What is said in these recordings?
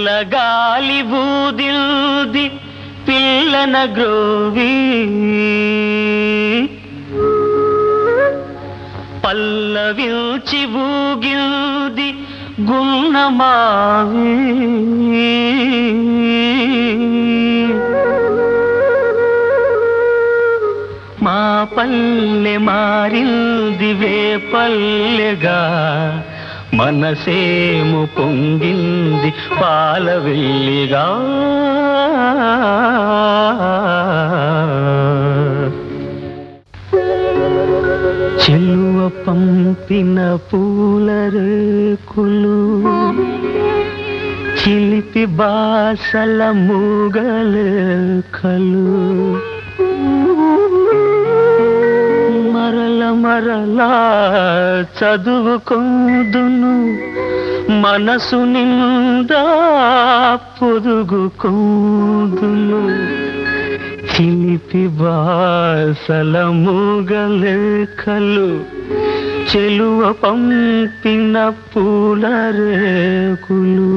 చల్లగాలి బూదిల్ది పిల్లన గ్రోవి పల్లవిల్చి ఊగిల్ది గున్నమావి మా పల్లె మారింది వే పల్లెగా మనసేము పొంగింది పాల వెళ్ళిగా చెలువ పంపిన పూల రేకులు చిలిపి బాసల మూగలేఖలు మరల మరలా చదువుకుందును మనసు నిండా పొదుగుకుందును చిలిపి బాసల మూగలేఖలు చెలువ పంపిన పూల రేకులు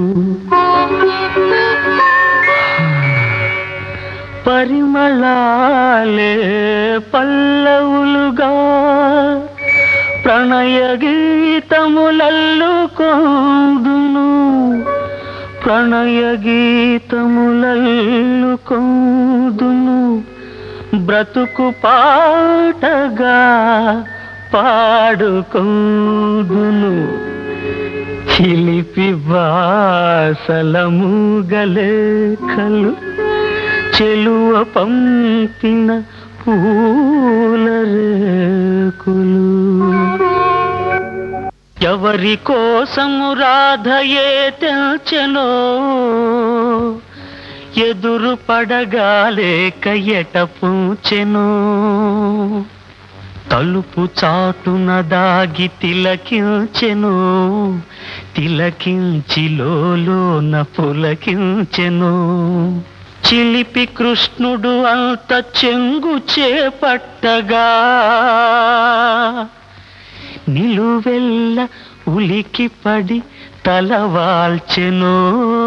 పరిమళాలే పల్లవులుగా ప్రణయ గీతములల్లుకోదును ప్రణయ గీతములల్లుకోదును బ్రతుకు పాటగా పాడుకోదును చిలిపి బాసలము గలేఖలు చెలువ పంపిన పూల రేకులు ఎవరి కోసము రాధయే తెల్చెనో ఎదురు పడగాలేక ఎట పూచెనో తలుపు చాటున దాగి తిలకించెను తిలకించి లోన పులకించెను చిలిపి కృష్ణుడు అంత చెంగు చేపట్టగా నిలువెల్ల ఉలికి పడి తలవాల్చెను